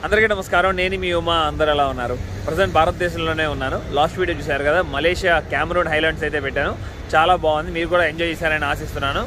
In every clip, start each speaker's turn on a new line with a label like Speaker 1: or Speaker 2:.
Speaker 1: అందరికీ నమస్కారం నేను మీ ఉమా అందరు ఎలా ఉన్నారు ప్రజెంట్ భారతదేశంలోనే ఉన్నాను లాస్ట్ వీడియో చూశారు కదా మలేషియా క్యామరూన్ హైలాండ్స్ అయితే పెట్టాను చాలా బాగుంది మీరు కూడా ఎంజాయ్ చేశారని ఆశిస్తున్నాను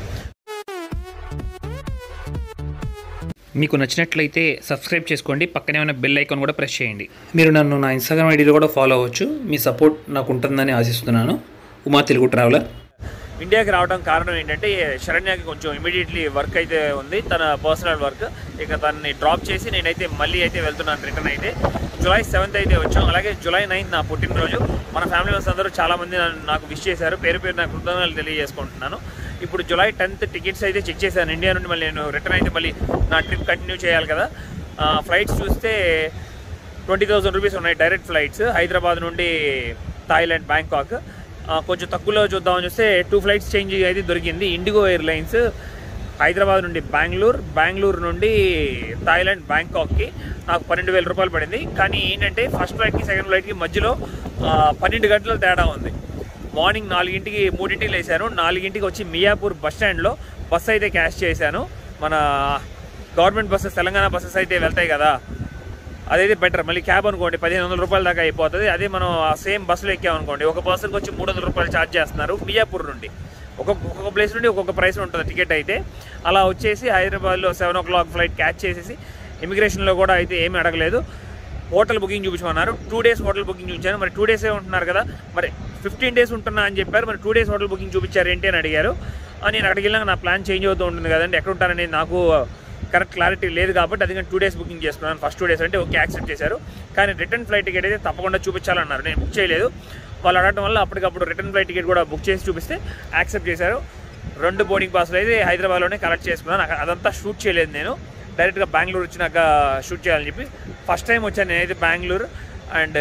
Speaker 2: మీకు నచ్చినట్లయితే సబ్స్క్రైబ్ చేసుకోండి పక్కనే ఉన్న బెల్ ఐకాన్ కూడా ప్రెస్ చేయండి మీరు నన్ను నా ఇన్స్టాగ్రామ్ ఐడీలో కూడా ఫాలో అవ్వచ్చు మీ సపోర్ట్ నాకు ఉంటుందని ఆశిస్తున్నాను ఉమా తెలుగు ట్రావెలర్
Speaker 1: ఇండియాకి రావడం కారణం ఏంటంటే శరణ్యకి కొంచెం ఇమీడియట్లీ వర్క్ అయితే ఉంది తన పర్సనల్ వర్క్ ఇక తనని డ్రాప్ చేసి నేనైతే మళ్ళీ అయితే వెళ్తున్నాను రిటర్న్ అయితే జూలై సెవెంత్ అయితే వచ్చాం అలాగే జూలై నైన్త్ నా పుట్టినరోజు మన ఫ్యామిలీ మెంబర్స్ అందరూ చాలా మంది నన్ను- నాకు విష్ చేశారు పేరు పేరు నాకు కృతజ్ఞతలు తెలియజేసుకుంటున్నాను ఇప్పుడు జూలై టెన్త్ టికెట్స్ అయితే చెక్ చేశాను ఇండియా నుండి మళ్ళీ నేను రిటర్న్ అయితే మళ్ళీ నా ట్రిప్ కంటిన్యూ చేయాలి కదా ఫ్లైట్స్ చూస్తే ట్వంటీ థౌసండ్ రూపీస్ ఉన్నాయి డైరెక్ట్ ఫ్లైట్స్ హైదరాబాద్ నుండి థాయిలాండ్ బ్యాంకాక్ ఆ, కొంచెం తక్కువలో చూద్దామని చూస్తే టూ ఫ్లైట్స్ చేంజ్ అయితే దొరికింది ఇండిగో ఎయిర్లైన్స్ హైదరాబాద్ నుండి బెంగళూరు బెంగళూరు నుండి థాయిలాండ్ బ్యాంకాక్కి నాకు పన్నెండు వేల రూపాయలు పడింది కానీ ఏంటంటే ఫస్ట్ ఫ్లైట్కి సెకండ్ ఫ్లైట్కి మధ్యలో ఆ, పన్నెండు గంటల తేడా ఉంది మార్నింగ్ నాలుగింటికి మూడింటికి లేచాను నాలుగింటికి వచ్చి మియాపూర్ బస్ స్టాండ్లో బస్ అయితే క్యాష్ చేశాను మన గవర్నమెంట్ బస్సెస్ తెలంగాణ బస్సెస్ అయితే వెళ్తాయి కదా అదైతే బెటర్ మళ్ళీ క్యాబ్ అనుకోండి పదిహేను వందల రూపాయల దాకా అయిపోతుంది అదే మనం ఆ సేమ్ బస్సులో ఎక్కామనుకోండి ఒక పర్సన్కి వచ్చి మూడు వందల రూపాయలు ఛార్జ్ చేస్తున్నారు మియాపూర్ నుండి ఒక్కొక్క ఒక్కొక్క ప్లేస్ నుండి ఒక్కొక్క ప్రైస్ ఉంటుంది టికెట్ అయితే అలా వచ్చేసి హైదరాబాద్లో సెవెన్ ఓ క్లాక్ ఫ్లైట్ క్యాచ్ చేసేసి ఇమిగ్రేషన్లో కూడా అయితే ఏమీ అడగలేదు హోటల్ బుకింగ్ చూపించమన్నారు టూ డేస్ హోటల్ బుకింగ్ చూపించాను మరి టూ డేసే ఉంటున్నారు కదా మరి ఫిఫ్టీన్ డేస్ ఉంటున్నా అని చెప్పారు మరి టూ డేస్ హోటల్ బుకింగ్ చూపించారు ఏంటి అని అడిగారు ఆ, నేను అక్కడికి వెళ్ళాక నా ప్లాన్ చేంజ్ అవుతూ ఉంటుంది కదండి ఎక్కడ ఉంటాననేది నాకు కరెక్ట్ క్లారిటీ లేదు కాబట్టి అది టూ డేస్ బుకింగ్ చేసుకున్నాను ఫస్ట్ టూ డేస్ అంటే ఓకే యాక్సెప్ట్ చేశారు కానీ రిటర్న్ ఫ్లైట్ టికెట్ అయితే తప్పకుండా చూపించాలన్నారు నేను బుక్ చేయలేదు వాళ్ళు అడగడం వల్ల అప్పటికప్పుడు రిటర్న్ ఫ్లైట్ టికెట్ కూడా బుక్ చేసి చూపిస్తే యాక్సెప్ట్ చేశారు రెండు బోర్డింగ్ పాస్లు అయితే హైదరాబాద్లోనే కలెక్ట్ చేసుకున్నాను అక్కడ అదంతా షూట్ చేయలేదు నేను డైరెక్ట్గా బెంగళూరు వచ్చినాక షూట్ చేయాలని చెప్పి ఫస్ట్ టైం వచ్చాను నేనైతే బెంగళూరు అండ్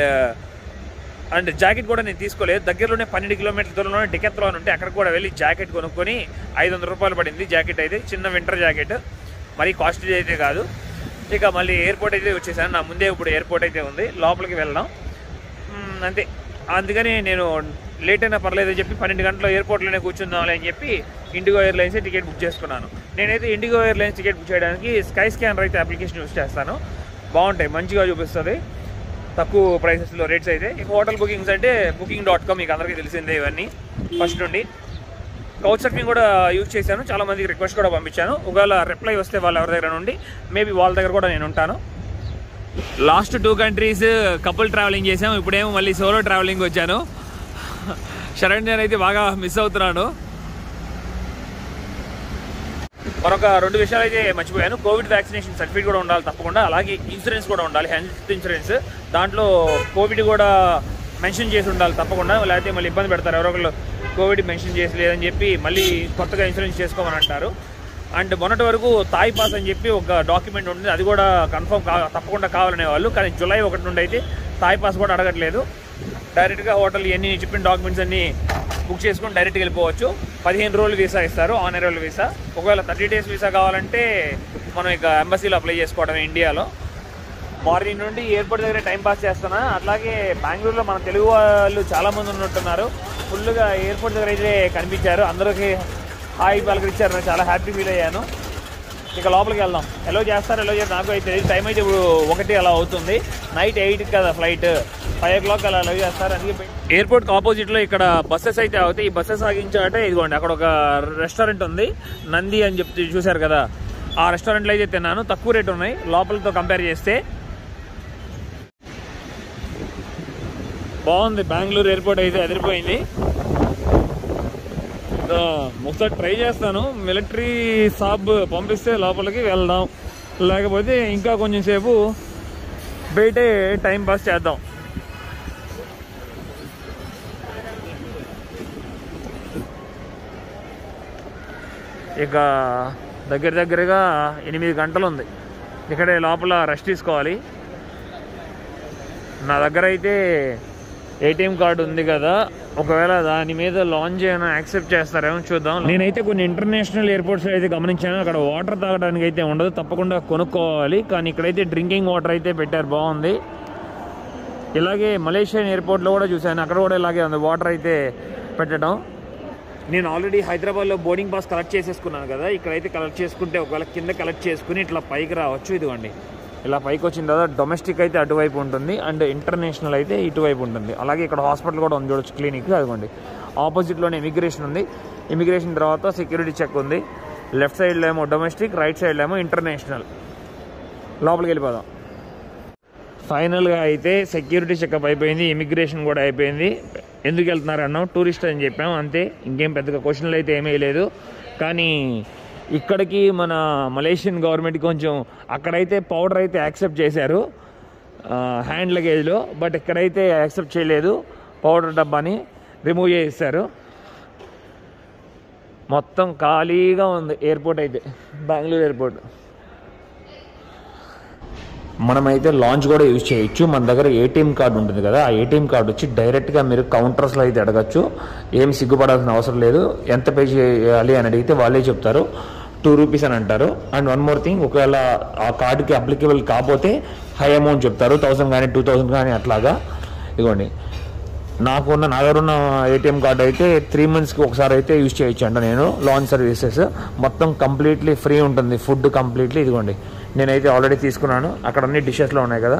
Speaker 1: అండ్ జాకెట్ కూడా నేను తీసుకోలేదు దగ్గరలోనే పన్నెండు కిలోమీటర్ల దూరంలోనే డికెత్లో ఉంటే అక్కడ కూడా వెళ్ళి జాకెట్ కొనుక్కొని ఐదు వందల రూపాయలు పడింది జాకెట్ అయితే చిన్న వింటర్ జాకెట్ మరీ కాస్ట్లీ అయితే కాదు ఇక మళ్ళీ ఎయిర్పోర్ట్ అయితే వచ్చేసాను నా ముందే ఇప్పుడు ఎయిర్పోర్ట్ అయితే ఉంది లోపలికి వెళ్దాం మ్మ్, అంతే అందుకని నేను లేట్ అయినా పర్లేదు అని చెప్పి పన్నెండు గంటల ఎయిర్పోర్ట్లోనే కూర్చుందాంలే అని చెప్పి ఇండిగో ఎయిర్లైన్స్ టికెట్ బుక్ చేసుకున్నాను నేనైతే ఇండిగో ఎయిర్లైన్స్ టికెట్ బుక్ చేయడానికి స్కై స్కానర్ అయితే అప్లికేషన్ యూస్ చేస్తాను బాగుంటాయి మంచిగా చూపిస్తుంది తక్కువ ప్రైసెస్లో రేట్స్ అయితే ఇక హోటల్ బుకింగ్స్ అంటే బుకింగ్ డాట్ కామ్ మీకు అందరికీ తెలిసిందే ఇవన్నీ ఫస్ట్ నుండి కౌచ్ సర్ఫింగ్ కూడా యూజ్ చేశాను చాలా మందికి రిక్వెస్ట్ కూడా పంపించాను ఒకవేళ రిప్లై వస్తే వాళ్ళ ఎవరి దగ్గర నుండి మేబీ వాళ్ళ దగ్గర కూడా నేను ఉంటాను last two countries couple travelling చేసాం ఇప్పుడేమో మళ్ళీ సోలో ట్రావెలింగ్ వచ్చాను శరణ్యన్ అయితే బాగా మిస్ అవుతున్నాను మరొక రెండు విషయాలు అయితే మర్చిపోయాను కోవిడ్ వ్యాక్సినేషన్ సర్టిఫికేట్ కూడా ఉండాలి తప్పకుండా అలాగే ఇన్సూరెన్స్ కూడా ఉండాలి హెల్త్ ఇన్సూరెన్స్ దాంట్లో కోవిడ్ కూడా మెన్షన్ చేసి ఉండాలి తప్పకుండా లేకపోతే మళ్ళీ ఇబ్బంది పెడతారు ఎవరో ఒకళ్ళు కోవిడ్ మెన్షన్ చేసి లేదని చెప్పి మళ్ళీ కొత్తగా ఇన్సూరెన్స్ చేసుకోమని అంటారు అండ్ మొన్నటి వరకు తాయి పాస్ అని చెప్పి ఒక డాక్యుమెంట్ ఉంటుంది అది కూడా కన్ఫర్మ్ కా తప్పకుండా కావాలనే వాళ్ళు కానీ జూలై ఒకటి నుండి అయితే తాయి పాస్ కూడా అడగట్లేదు డైరెక్ట్గా హోటల్ ఇవన్నీ చెప్పిన డాక్యుమెంట్స్ అన్ని బుక్ చేసుకొని డైరెక్ట్గా వెళ్ళిపోవచ్చు పదిహేను రోజులు వీసా ఇస్తారు ఆన్ రోజులు వీసా ఒకవేళ థర్టీ డేస్ వీసా కావాలంటే మనం ఇక ఎంబసీలో అప్లై చేసుకోవడం ఇండియాలో మార్నింగ్ నుండి ఎయిర్పోర్ట్ దగ్గర టైం పాస్ చేస్తున్నా అట్లాగే బెంగళూరులో మన తెలుగు వాళ్ళు చాలా మంది ఉన్నట్టున్నారు ఫుల్గా ఎయిర్పోర్ట్ దగ్గర అయితే కనిపించారు అందరికీ హాయ్ పలకరించారు నేను చాలా హ్యాపీ ఫీల్ అయ్యాను ఇక లోపలికి వెళ్దాం ఎలా చేస్తారు ఎలా చేస్తారు నాకు అయితే తెలియదు టైం అయితే ఇప్పుడు ఒకటి అలా అవుతుంది నైట్ ఎయిట్ కదా ఫ్లైట్ ఫైవ్ ఓ క్లాక్ అలా ఎలా చేస్తారు అందుకే ఎయిర్పోర్ట్కి ఆపోజిట్లో ఇక్కడ బస్సెస్ అయితే అవుతాయి ఈ బస్సెస్ ఆగించాలంటే ఇదిగోండి అక్కడ ఒక రెస్టారెంట్ ఉంది నంది అని చెప్పి చూశారు కదా ఆ రెస్టారెంట్లో అయితే తిన్నాను తక్కువ రేట్ ఉన్నాయి లోపలతో కంపేర్ చేస్తే బాగుంది బెంగళూరు ఎయిర్పోర్ట్ అయితే ఎదిరిపోయింది సో, ఒకసారి ట్రై చేస్తాను మిలిటరీ సాబ్ పంపిస్తే లోపలికి వెళ్దాం లేకపోతే ఇంకా కొంచెం సేపు బయటే టైం పాస్ చేద్దాం ఇక దగ్గర దగ్గరగా ఎనిమిది గంటలు ఉంది ఇక్కడే లోపల రెస్ట్ తీసుకోవాలి నా దగ్గర అయితే ఏటీఎం కార్డు ఉంది కదా ఒకవేళ దాని మీద లాంచ్ చేయను యాక్సెప్ట్ చేస్తారేమో చూద్దాం నేనైతే కొన్ని ఇంటర్నేషనల్ ఎయిర్పోర్ట్స్ అయితే గమనించాను అక్కడ వాటర్ తాగడానికి అయితే ఉండదు తప్పకుండా కొనుక్కోవాలి కానీ ఇక్కడైతే డ్రింకింగ్ వాటర్ అయితే పెట్టారు బాగుంది ఇలాగే మలేషియన్ ఎయిర్పోర్ట్లో కూడా చూశాను అక్కడ కూడా ఇలాగే ఉంది వాటర్ అయితే పెట్టడం నేను ఆల్రెడీ హైదరాబాద్లో బోర్డింగ్ పాస్ కలెక్ట్ చేసేసుకున్నాను కదా ఇక్కడైతే కలెక్ట్ చేసుకుంటే ఒకవేళ కింద కలెక్ట్ చేసుకుని ఇట్లా పైకి రావచ్చు ఇదిగోండి ఇలా పైకి వచ్చిన తర్వాత డొమెస్టిక్ అయితే అటువైపు ఉంటుంది అండ్ ఇంటర్నేషనల్ అయితే ఇటువైపు ఉంటుంది అలాగే ఇక్కడ హాస్పిటల్ కూడా ఉంది చూడొచ్చు క్లినిక్ అదిగోండి ఆపోజిట్లోనే ఇమిగ్రేషన్ ఉంది ఇమిగ్రేషన్ తర్వాత సెక్యూరిటీ చెక్ ఉంది లెఫ్ట్ సైడ్లో ఏమో డొమెస్టిక్ రైట్ సైడ్లో ఏమో ఇంటర్నేషనల్ లోపలికి వెళ్ళిపోదాం ఫైనల్గా అయితే సెక్యూరిటీ చెకప్ అయిపోయింది ఇమిగ్రేషన్ కూడా అయిపోయింది ఎందుకు వెళ్తున్నారు అన్నాం టూరిస్ట్ అని చెప్పాం అంతే ఇంకేం పెద్దగా క్వశ్చన్లు అయితే ఏమీ లేదు కానీ ఇక్కడికి మన మలేషియన్ గవర్నమెంట్ కొంచెం అక్కడైతే పౌడర్ అయితే యాక్సెప్ట్ చేశారు హ్యాండ్ లగేజ్లో బట్ ఇక్కడైతే యాక్సెప్ట్ చేయలేదు పౌడర్ డబ్బాని రిమూవ్ చేసేసారు మొత్తం ఖాళీగా ఉంది ఎయిర్పోర్ట్ అయితే బెంగళూరు ఎయిర్పోర్ట్ మనమైతే లాంచ్ కూడా యూజ్ చేయొచ్చు మన దగ్గర ఏటీఎం కార్డు ఉంటుంది కదా ఆ ఏటీఎం కార్డు వచ్చి డైరెక్ట్గా మీరు కౌంటర్స్లో అయితే అడగచ్చు ఏం సిగ్గుపడాల్సిన అవసరం లేదు ఎంత పే చేయాలి అని అడిగితే వాళ్ళే చెప్తారు టూ రూపీస్ అని అంటారు అండ్ వన్ మోర్ థింగ్ ఒకవేళ ఆ కార్డుకి అప్లికేబుల్ కాకపోతే హై అమౌంట్ చెప్తారు థౌసండ్ కానీ టూ థౌసండ్ కానీ అట్లాగా ఇదిగోండి నాకున్న నా దగ్గర ఉన్న ఏటీఎం కార్డు అయితే త్రీ మంత్స్కి ఒకసారి అయితే యూజ్ చేయొచ్చు అంట నేను లాంచ్ సర్వీసెస్ మొత్తం కంప్లీట్లీ ఫ్రీ ఉంటుంది ఫుడ్ కంప్లీట్లీ ఇదిగోండి నేనైతే ఆల్రెడీ తీసుకున్నాను అక్కడ అన్ని డిషెస్లో ఉన్నాయి కదా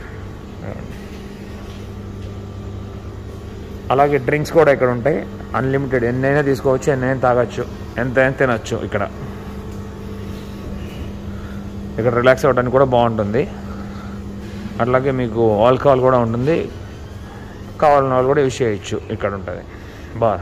Speaker 1: అలాగే డ్రింక్స్ కూడా ఇక్కడ ఉంటాయి అన్లిమిటెడ్ ఎన్నైనా తీసుకోవచ్చు ఎన్నైనా తాగొచ్చు ఎంతైనా తినచ్చు ఇక్కడ ఇక్కడ రిలాక్స్ అవ్వడానికి కూడా బాగుంటుంది అట్లాగే మీకు ఆల్కహాల్ కూడా ఉంటుంది కావాలన్న వాళ్ళు కూడా యూజ్ చేయొచ్చు ఇక్కడ ఉంటుంది బాగా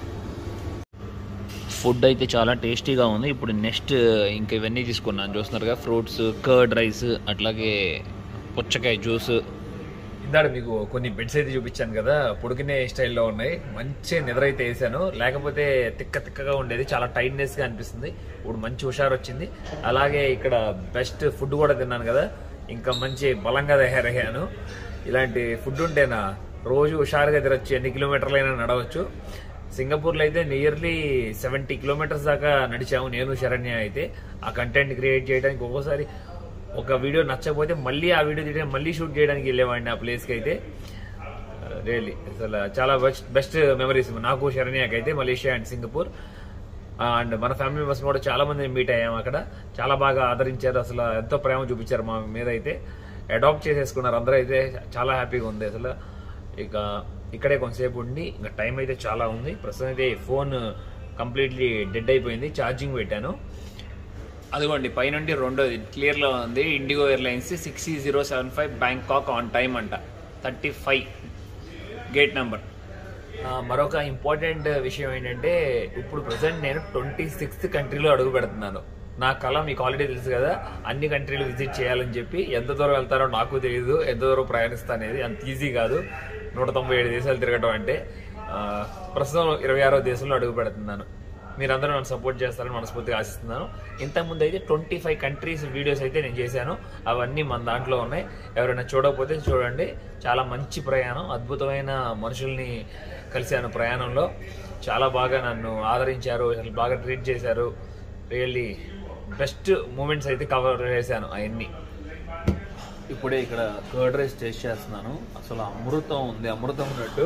Speaker 2: ఫుడ్ అయితే చాలా టేస్టీగా ఉంది ఇప్పుడు నెక్స్ట్ ఇంకా ఇవన్నీ తీసుకున్నాను చూస్తున్నారుగా ఫ్రూట్స్ కర్డ్ రైస్ అట్లాగే పుచ్చకాయ జ్యూస్
Speaker 1: ఇందాక మీకు కొన్ని బెడ్స్ అయితే చూపించాను కదా పొడుకునే స్టైల్లో ఉన్నాయి మంచి నిద్ర అయితే వేసాను లేకపోతే తిక్క తిక్కగా ఉండేది చాలా టైట్నెస్ గా అనిపిస్తుంది ఇప్పుడు మంచి హుషారు వచ్చింది అలాగే ఇక్కడ బెస్ట్ ఫుడ్ కూడా తిన్నాను కదా ఇంకా మంచి బలంగా తయారయ్యాను ఇలాంటి ఫుడ్ ఉంటేనా రోజు హుషారుగా తిరగచ్చు ఎన్ని కిలోమీటర్లైనా నడవచ్చు సింగపూర్లో అయితే నియర్లీ సెవెంటీ కిలోమీటర్స్ దాకా నడిచాము నేను శరణ్య అయితే ఆ కంటెంట్ క్రియేట్ చేయడానికి ఒక్కోసారి ఒక వీడియో నచ్చకపోతే మళ్ళీ ఆ వీడియో తీయడం మళ్ళీ షూట్ చేయడానికి వెళ్ళేవాడిని ఆ ప్లేస్కి అయితే రియల్లీ అసలు చాలా బెస్ట్ బెస్ట్ మెమరీస్ నాకు శరణ్యకి అయితే మలేషియా అండ్ సింగపూర్ అండ్ మన ఫ్యామిలీ మెంబర్స్ కూడా చాలా మందిని మీట్ అయ్యాము అక్కడ చాలా బాగా ఆదరించారు అసలు ఎంతో ప్రేమ చూపించారు మా మీద అయితే అడాప్ట్ చేసేసుకున్నారు అందరూ అయితే చాలా హ్యాపీగా ఉంది అసలు ఇక ఇక్కడే కొంతసేపు ఉండి ఇంకా టైం అయితే చాలా ఉంది ప్రస్తుతం అయితే ఫోన్ కంప్లీట్లీ డెడ్ అయిపోయింది ఛార్జింగ్ పెట్టాను అదిగోండి పైనుండి రెండోది క్లియర్లో ఉంది IndiGo airlines six zero seven five Bangkok on time అంట థర్టీ ఫైవ్ గేట్ నెంబర్ మరొక ఇంపార్టెంట్ విషయం ఏంటంటే ఇప్పుడు ప్రజెంట్ నేను ట్వంటీ సిక్స్త్ కంట్రీలో అడుగు పెడుతున్నాను నా కళ మీకు ఆల్రెడీ తెలుసు కదా అన్ని కంట్రీలు విజిట్ చేయాలని చెప్పి ఎంత దూరం వెళ్తారో నాకు తెలియదు ఎంత దూరం ప్రయాణిస్తా అనేది అంత ఈజీ కాదు నూట తొంభై ఏడు దేశాలు తిరగడం అంటే ఆ, ప్రస్తుతం ఇరవై ఆరో దేశంలో అడుగు పెడుతున్నాను మీరందరూ నన్ను సపోర్ట్ చేస్తారని మనస్ఫూర్తిగా ఆశిస్తున్నాను ఇంతకుముందు అయితే ట్వంటీ ఫైవ్ కంట్రీస్ వీడియోస్ అయితే నేను చేశాను అవన్నీ మన దాంట్లో ఉన్నాయి ఎవరైనా చూడకపోతే చూడండి చాలా మంచి ప్రయాణం అద్భుతమైన మనుషుల్ని కలిశాను ప్రయాణంలో చాలా బాగా నన్ను ఆదరించారు అసలు బాగా ట్రీట్ చేశారు రియల్లీ బెస్ట్ మూమెంట్స్ అయితే కవర్ చేశాను అవన్నీ ఇప్పుడే ఇక్కడ కర్డ్ రైస్ టేస్ట్ చేస్తున్నాను అసలు అమృతం ఉంది అమృతం ఉన్నట్టు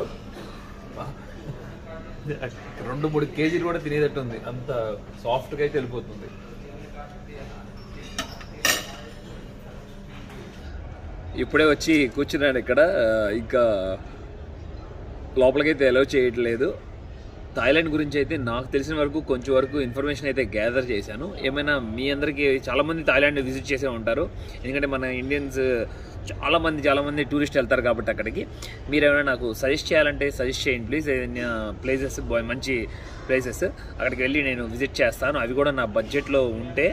Speaker 1: రెండు మూడు కేజీలు కూడా తినేటట్టు ఉంది అంత సాఫ్ట్గా అయితే వెళ్ళిపోతుంది ఇప్పుడే వచ్చి కూర్చున్నాను ఇక్కడ ఇంకా లోపలికైతే ఎలవ్ చేయట్లేదు థాయిలాండ్ గురించి అయితే నాకు తెలిసిన వరకు కొంచెం వరకు ఇన్ఫర్మేషన్ అయితే గ్యాదర్ చేశాను ఏమైనా మీ అందరికీ చాలామంది థాయిలాండ్ విజిట్ చేసే ఉంటారు ఎందుకంటే మన ఇండియన్స్ చాలామంది చాలామంది టూరిస్ట్ వెళ్తారు కాబట్టి అక్కడికి మీరు ఏమైనా నాకు సజెస్ట్ చేయాలంటే సజెస్ట్ చేయండి ప్లీజ్ ఏదైనా ప్లేసెస్ మంచి ప్లేసెస్ అక్కడికి వెళ్ళి నేను విజిట్ చేస్తాను అవి కూడా నా బడ్జెట్లో ఉంటే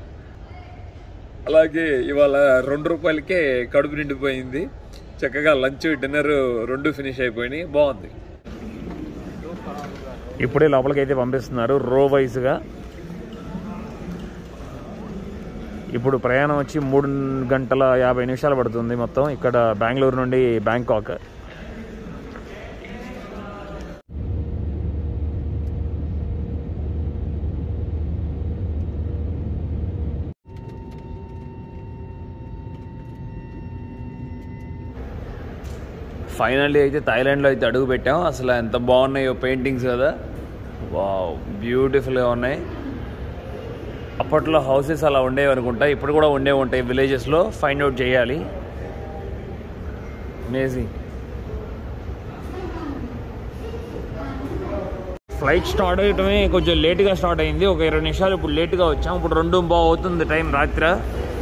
Speaker 1: అలాగే ఇవాళ రెండు రూపాయలకే కడుపు నిండిపోయింది చక్కగా లంచ్ డిన్నర్ రెండు ఫినిష్ అయిపోయినాయి బాగుంది ఇప్పుడే లోపలికి అయితే పంపిస్తున్నారు రో వైజ్గా ఇప్పుడు ప్రయాణం వచ్చి మూడు గంటల యాభై నిమిషాలు పడుతుంది మొత్తం ఇక్కడ బెంగళూరు నుండి బ్యాంకాక్ ఫైనల్లీ అయితే థాయిలాండ్లో అయితే అడుగు పెట్టాం అసలు ఎంత బాగున్నాయో పెయింటింగ్స్ కదా వా బ్యూటిఫుల్గా ఉన్నాయి అప్పట్లో హౌసెస్ అలా ఉండేవి అనుకుంటా ఇప్పుడు కూడా ఉండే ఉంటాయి విలేజెస్లో ఫైండ్ అవుట్ చేయాలి అమేజింగ్ ఫ్లైట్ స్టార్ట్ అయ్యటమే కొంచెం లేట్గా స్టార్ట్ అయింది ఒక ఇరవై నిమిషాలు ఇప్పుడు లేట్గా వచ్చాం ఇప్పుడు రెండు బాగా అవుతుంది టైం రాత్రి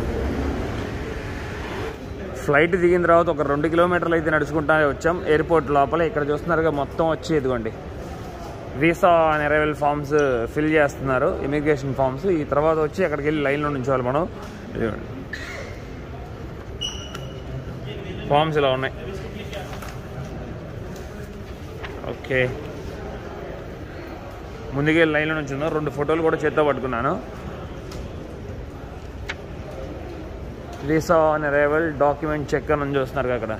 Speaker 1: ఫ్లైట్ దిగిన తర్వాత ఒక రెండు కిలోమీటర్లు అయితే నడుచుకుంటా వచ్చాం ఎయిర్పోర్ట్ లోపల ఇక్కడ చూస్తున్నారుగా మొత్తం వచ్చి ఇదిగోండి visa and arrival forms fill చేస్తున్నారు ఇమిగ్రేషన్ ఫామ్స్ ఈ తర్వాత వచ్చి అక్కడికి వెళ్ళి లైన్లో నుంచోవాలి మనం ఇదిగోండి ఫామ్స్ ఇలా ఉన్నాయి ఓకే ముందుకే లైన్లో నుంచి ఉందో రెండు ఫోటోలు కూడా చేత్తో పట్టుకున్నాను visa on arrival document check అని చూస్తున్నారు అక్కడ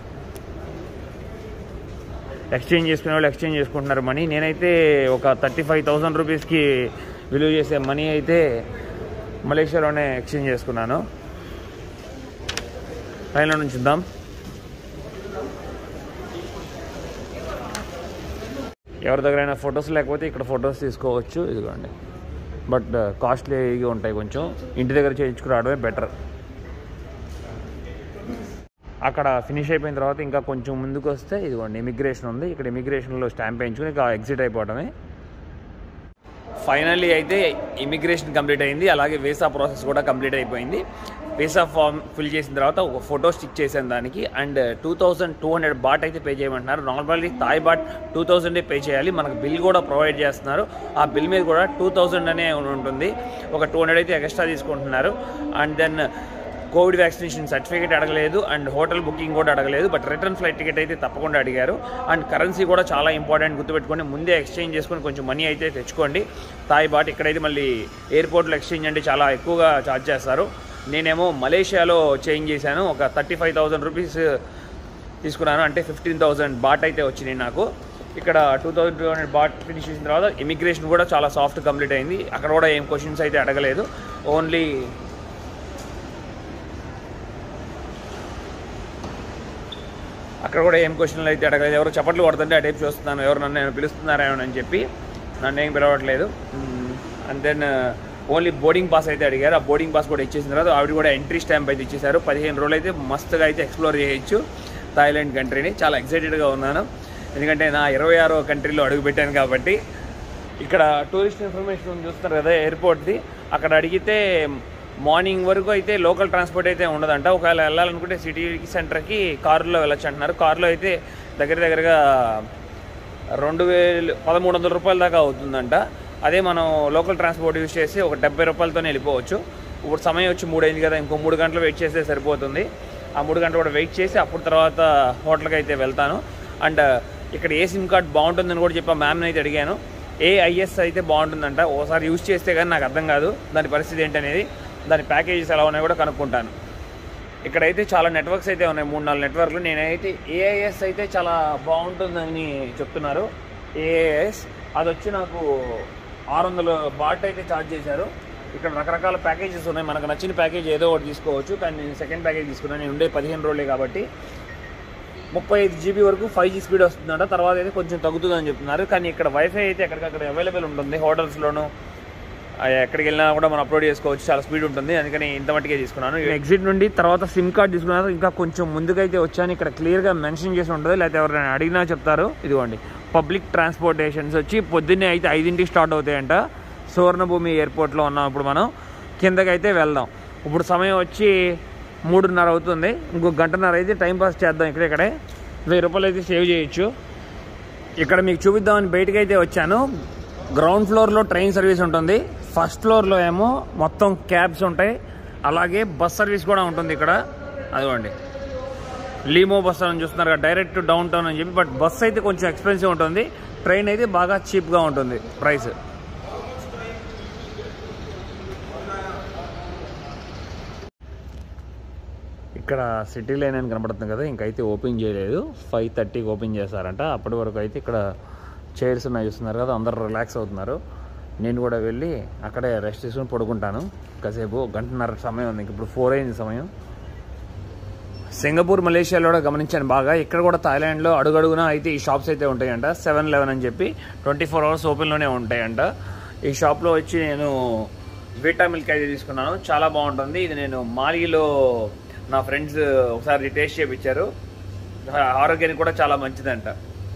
Speaker 1: ఎక్స్చేంజ్ చేసుకునే వాళ్ళు ఎక్స్చేంజ్ చేసుకుంటున్నారు మనీ నేనైతే ఒక థర్టీ ఫైవ్ థౌసండ్ రూపీస్కి విలువ చేసే మనీ అయితే మలేషియాలోనే ఎక్స్చేంజ్ చేసుకున్నాను లైన్లో నుంచి ఉందాం ఎవరి దగ్గరైనా ఫొటోస్ లేకపోతే ఇక్కడ ఫొటోస్ తీసుకోవచ్చు ఇదిగోండి బట్ కాస్ట్లీగా ఉంటాయి కొంచెం ఇంటి దగ్గర చేయించుకురావడమే బెటర్ అక్కడ ఫినిష్ అయిపోయిన తర్వాత ఇంకా కొంచెం ముందుకు వస్తే ఇదిగోండి ఇమిగ్రేషన్ ఉంది ఇక్కడ ఇమిగ్రేషన్లో స్టాంప్ వేయించుకుని ఇక ఎగ్జిట్ అయిపోవడమే ఫైనల్లీ అయితే ఇమిగ్రేషన్ కంప్లీట్ అయింది అలాగే వీసా ప్రాసెస్ కూడా కంప్లీట్ అయిపోయింది వీసా ఫామ్ ఫిల్ చేసిన తర్వాత ఒక ఫోటో స్టిక్ చేసాను దానికి and two thousand two hundred baht అయితే పే చేయమంటున్నారు నార్మల్లీ థాయ్ బాట్ టూ థౌసండే పే చేయాలి మనకు బిల్ కూడా ప్రొవైడ్ చేస్తున్నారు ఆ బిల్ మీద కూడా టూ థౌసండ్ అనే ఉంటుంది ఒక టూ హండ్రెడ్ అయితే ఎక్స్ట్రా తీసుకుంటున్నారు and then COVID vaccination certificate అడగలేదు అండ్ హోటల్ బుకింగ్ కూడా అడగలేదు బట్ రిటర్న్ ఫ్లైట్ టికెట్ అయితే తప్పకుండా అడిగారు అండ్ కరెన్సీ కూడా చాలా ఇంపార్టెంట్ గుర్తుపెట్టుకోండి ముందే ఎక్స్చేంజ్ చేసుకొని కొంచెం మనీ అయితే తెచ్చుకోండి తాయి బాట్ ఇక్కడైతే మళ్ళీ ఎయిర్పోర్ట్లో ఎక్స్చేంజ్ అంటే చాలా ఎక్కువగా ఛార్జ్ చేస్తారు నేనేమో మలేషియాలో చేంజ్ చేశాను ఒక థర్టీ ఫైవ్ థౌసండ్ రూపీస్ తీసుకున్నాను అంటే ఫిఫ్టీన్ థౌసండ్ బాట్ అయితే వచ్చినాయి నాకు ఇక్కడ two thousand two hundred baht finish చేసిన తర్వాత ఇమిగ్రేషన్ కూడా చాలా సాఫ్ట్ కంప్లీట్ అయింది అక్కడ కూడా ఏం క్వశ్చన్స్ అయితే అడగలేదు ఓన్లీ అక్కడ కూడా ఏం క్వశ్చన్లు అయితే అడగలేదు ఎవరు చప్పట్లు కొడుతుంటే ఆ టైప్ చూస్తున్నాను ఎవరు నన్ను ఏమైనా పిలుస్తున్నారేమో అని చెప్పి నన్ను ఏం పిలవట్లేదు and then only boarding pass అయితే అడిగారు ఆ బోర్డింగ్ పాస్ కూడా ఇచ్చేసిన తర్వాత ఆవిడ కూడా ఎంట్రీ స్టాంప్ అయితే ఇచ్చేసారు పదిహేను రోజులు అయితే మస్తుగా అయితే ఎక్స్ప్లోర్ చేయొచ్చు థాయిలాండ్ కంట్రీని చాలా ఎక్సైటెడ్గా ఉన్నాను ఎందుకంటే నా ఇరవై ఆరో కంట్రీలో అడుగుపెట్టాను కాబట్టి ఇక్కడ టూరిస్ట్ ఇన్ఫర్మేషన్ చూస్తున్నారు కదా ఎయిర్పోర్ట్ది అక్కడ అడిగితే మార్నింగ్ వరకు అయితే లోకల్ ట్రాన్స్పోర్ట్ అయితే ఉండదంట ఒకవేళ వెళ్ళాలనుకుంటే సిటీ సెంటర్కి కారులో వెళ్ళొచ్చు అంటున్నారు కారులో అయితే దగ్గర దగ్గరగా రెండు వేలు పదమూడు వందల రూపాయల దాకా అవుతుందంట అదే మనం లోకల్ ట్రాన్స్పోర్ట్ యూజ్ చేసి ఒక డెబ్బై రూపాయలతోనే వెళ్ళిపోవచ్చు ఇప్పుడు సమయం వచ్చి మూడు అయింది కదా ఇంకో మూడు గంటలు వెయిట్ చేస్తే సరిపోతుంది ఆ మూడు గంటలు కూడా వెయిట్ చేసి అప్పుడు తర్వాత హోటల్కి అయితే వెళ్తాను అండ్ ఇక్కడ ఏ సిమ్ కార్డ్ బాగుంటుందని కూడా చెప్పి మ్యామ్ని అయితే అడిగాను ఏ ఐఎస్ అయితే బాగుంటుందంట ఓసారి యూజ్ చేస్తే కానీ నాకు అర్థం కాదు దాని పరిస్థితి ఏంటనేది దాని ప్యాకేజెస్ ఎలా ఉన్నాయో కూడా కనుక్కుంటాను ఇక్కడైతే చాలా నెట్వర్క్స్ అయితే ఉన్నాయి మూడు నాలుగు నెట్వర్క్లు నేనైతే ఏఐఎస్ అయితే చాలా బాగుంటుందని చెప్తున్నారు ఏఐఎస్ అది వచ్చి నాకు ఆరు వందల బాట్ అయితే ఛార్జ్ చేశారు ఇక్కడ రకరకాల ప్యాకేజెస్ ఉన్నాయి మనకు నచ్చిన ప్యాకేజ్ ఏదో ఒకటి తీసుకోవచ్చు కానీ నేను సెకండ్ ప్యాకేజ్ తీసుకున్నాను నేను ఉండే పదిహేను రోజులే కాబట్టి ముప్పై ఐదు జీబీ వరకు ఫైవ్ జీ స్పీడ్ వస్తుందంట తర్వాత అయితే కొంచెం తగ్గుతుందని చెప్తున్నారు కానీ ఇక్కడ వైఫై అయితే ఎక్కడికక్కడ అవైలబుల్ ఉంటుంది హోటల్స్లోను ఆ ఎక్కడికి వెళ్ళినా కూడా మనం అప్లోడ్ చేసుకోవచ్చు చాలా స్పీడ్ ఉంటుంది అందుకని ఇంత మట్టుకే తీసుకున్నాను ఎగ్జిట్ నుండి తర్వాత సిమ్ కార్డ్ తీసుకున్నారు ఇంకా కొంచెం ముందుకైతే వచ్చాను ఇక్కడ క్లియర్గా మెన్షన్ చేసి ఉంటుంది లేకపోతే ఎవరైనా అడిగినా చెప్తారు ఇదిగోండి పబ్లిక్ ట్రాన్స్పోర్టేషన్స్ వచ్చి పొద్దున్నే అయితే ఐదింటికి స్టార్ట్ అవుతాయంట సువర్ణభూమి ఎయిర్పోర్ట్లో ఉన్నాం ఇప్పుడు మనం కిందకి అయితే వెళ్దాం ఇప్పుడు సమయం వచ్చి మూడున్నర అవుతుంది ఇంకో గంటన్నర అయితే టైం పాస్ చేద్దాం ఇక్కడే వెయ్యి రూపాయలు అయితే సేవ్ చేయొచ్చు ఇక్కడ మీకు చూపిద్దామని బయటకు అయితే వచ్చాను గ్రౌండ్ ఫ్లోర్లో ట్రైన్ సర్వీస్ ఉంటుంది ఫస్ట్ ఫ్లోర్లో ఏమో మొత్తం క్యాబ్స్ ఉంటాయి అలాగే బస్ సర్వీస్ కూడా ఉంటుంది ఇక్కడ అదిగోండి లీమో బస్ అని చూస్తున్నారు కదా, డైరెక్ట్ డౌన్ టౌన్ అని చెప్పి బట్ బస్ అయితే కొంచెం ఎక్స్పెన్సివ్ ఉంటుంది ట్రైన్ అయితే బాగా చీప్గా ఉంటుంది ప్రైస్ ఇక్కడ సిటీ లైన్ అని కనబడుతుంది కదా ఇంకైతే ఓపెన్ చేయలేదు ఫైవ్ థర్టీకి ఓపెన్ చేస్తారంట అప్పటి వరకు అయితే ఇక్కడ చైర్స్ ఉన్నాయి చూస్తున్నారు కదా అందరూ రిలాక్స్ అవుతున్నారు నేను కూడా వెళ్ళి అక్కడే రెస్ట్ తీసుకుని పడుకుంటాను కాసేపు ఒక గంటన్నర సమయం ఉంది ఇంక ఇప్పుడు ఫోర్ అయింది సమయం సింగపూర్ మలేషియాలో కూడా గమనించాను బాగా ఇక్కడ కూడా థాయిలాండ్లో అడుగడుగునా అయితే ఈ షాప్స్ అయితే ఉంటాయంట సెవెన్ లెవెన్ అని చెప్పి ట్వంటీ ఫోర్ అవర్స్ ఓపెన్లోనే ఉంటాయంట ఈ షాప్లో వచ్చి నేను వీటా మిల్క్ అయితే తీసుకున్నాను చాలా బాగుంటుంది ఇది నేను మాలిలో నా ఫ్రెండ్స్ ఒకసారి టేస్ట్ చేయించారు ఆరోగ్యానికి కూడా చాలా మంచిదంట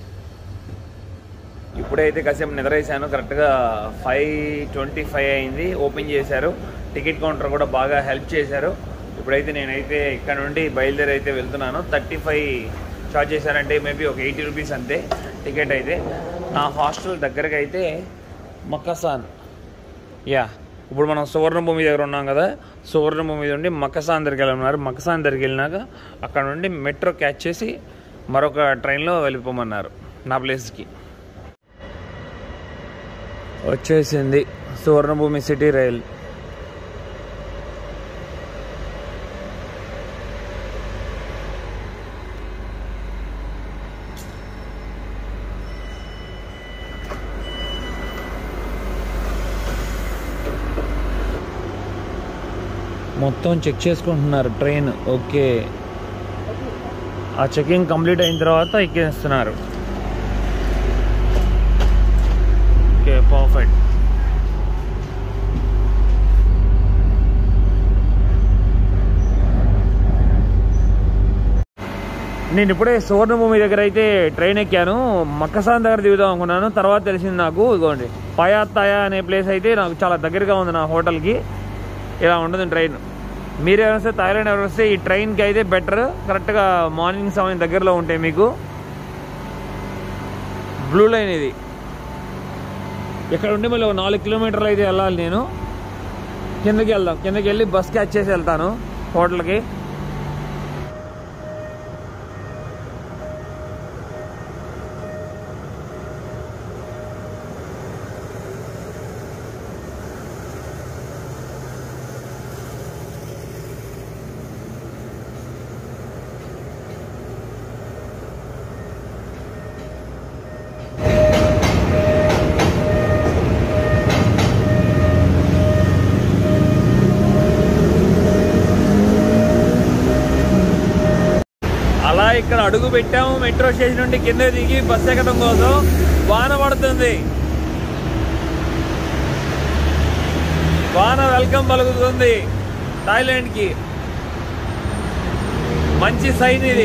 Speaker 1: ఇప్పుడైతే కాసేపు నిద్రేసాను కరెక్ట్గా ఫైవ్ ట్వంటీ ఫైవ్ అయింది ఓపెన్ చేశారు టికెట్ కౌంటర్ కూడా బాగా హెల్ప్ చేశారు ఇప్పుడైతే నేనైతే ఇక్కడ నుండి బయలుదేరి అయితే వెళ్తున్నాను థర్టీ ఫైవ్ చార్జ్ చేశారంటే మేబీ ఒక ఎయిటీ రూపీస్ అంతే టికెట్ అయితే నా హాస్టల్ దగ్గరకి అయితే మక్కసాన్ యా ఇప్పుడు మనం సువర్ణభూమి దగ్గర ఉన్నాం కదా సువర్ణభూమి నుండి మక్కసాన్ దగ్గరికి వెళ్ళమన్నారు మక్కసాన్ దగ్గరికి వెళ్ళినాక అక్కడ నుండి మెట్రో క్యాచ్ చేసి మరొక ట్రైన్లో వెళ్ళిపోమన్నారు నా ప్లేస్కి వచ్చేసింది సువర్ణభూమి సిటీ రైల్ మొత్తం చెక్ చేసుకుంటున్నారు ట్రైన్ ఓకే ఆ చెకింగ్ కంప్లీట్ అయిన తర్వాత ఎక్కిస్తున్నారు ఓకే పర్ఫెక్ట్ నేను ఇప్పుడే సువర్ణభూమి దగ్గర అయితే ట్రైన్ ఎక్కాను మక్కసాన్ దగ్గర దిగుదాం అనుకున్నాను తర్వాత తెలిసింది నాకు ఇదిగోండి పయాత్తాయా అనే ప్లేస్ అయితే నాకు చాలా దగ్గరగా ఉంది నా హోటల్కి ఇలా ఉండదు ట్రైన్ మీరు ఎవరైనా వస్తే థాయిలాండ్ ఎవరు వస్తే ఈ ట్రైన్కి అయితే బెటర్ కరెక్ట్గా మార్నింగ్ సమయం దగ్గరలో ఉంటాయి మీకు బ్లూ లైన్ ఇది ఇక్కడ ఉండి మళ్ళీ ఒక నాలుగు కిలోమీటర్లు అయితే వెళ్ళాలి నేను కిందకి వెళ్దాం కిందకి వెళ్ళి బస్ క్యాచ్ చేసి వెళ్తాను హోటల్కి అలా ఇక్కడ అడుగు పెట్టాము మెట్రో స్టేషన్ నుండి కింద దిగి బస్ ఎక్కడం కోసం వాన పడుతుంది వాన వెల్కమ్ పలుకుతుంది థాయిలాండ్ కి మంచి సైన్ ఇది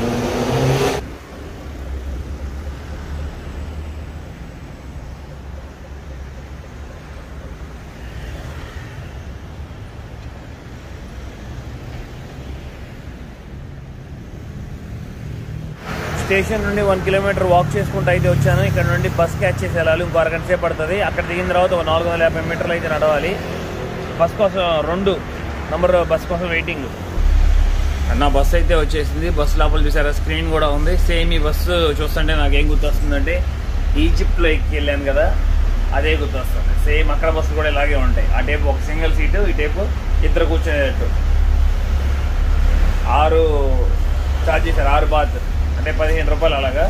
Speaker 1: స్టేషన్ నుండి వన్ కిలోమీటర్ వాక్ చేసుకుంటూ అయితే వచ్చాను ఇక్కడ నుండి బస్ క్యాచ్ చేసి వెళ్ళాలి ఇంకో అరగంట సేపు పడుతుంది అక్కడ దిగిన తర్వాత ఒక నాలుగు వందల యాభై మీటర్లు అయితే నడవాలి బస్ కోసం రెండు నంబర్ బస్ కోసం వెయిటింగ్ నా బస్సు అయితే వచ్చేసింది బస్ లోపల చూసారా స్క్రీన్ కూడా ఉంది సేమ్ ఈ బస్సు చూస్తుంటే నాకు ఏం గుర్తొస్తుందంటే ఈజిప్ట్లో ఎక్కి వెళ్ళాను కదా అదే గుర్తొస్తుంది సేమ్ అక్కడ బస్సులు కూడా ఇలాగే ఉంటాయి ఆ టైపు ఒక సింగిల్ సీటు ఈ టైపు ఇద్దరు కూర్చునేటట్టు ఆరు ఛార్జ్ చేశారు ఆరు బాత్ అంటే పదిహేను రూపాయలు అలాగా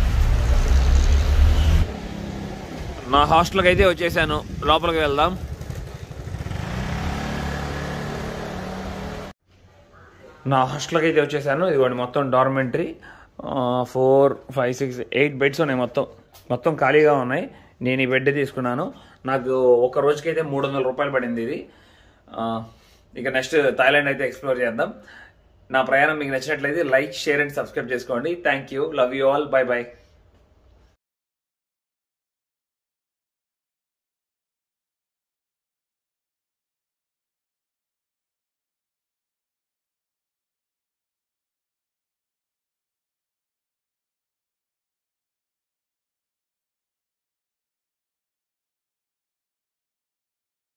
Speaker 1: నా హాస్టల్కి అయితే వచ్చేసాను లోపలికి వెళ్దాం నా హాస్టల్కి అయితే వచ్చేసాను ఇదిగోండి మొత్తం dormitory four five six eight beds ఉన్నాయి మొత్తం మొత్తం ఖాళీగా ఉన్నాయి నేను ఈ బెడ్ తీసుకున్నాను నాకు ఒక రోజుకైతే మూడు వందల రూపాయలు పడింది ఇది ఆ, ఇక నెక్స్ట్ థాయిలాండ్ అయితే ఎక్స్ప్లోర్ చేద్దాం నా ప్రయాణం మీకు నచ్చినట్లయితే లైక్ షేర్ అండ్ సబ్స్క్రైబ్ చేసుకోండి thank you love you all bye by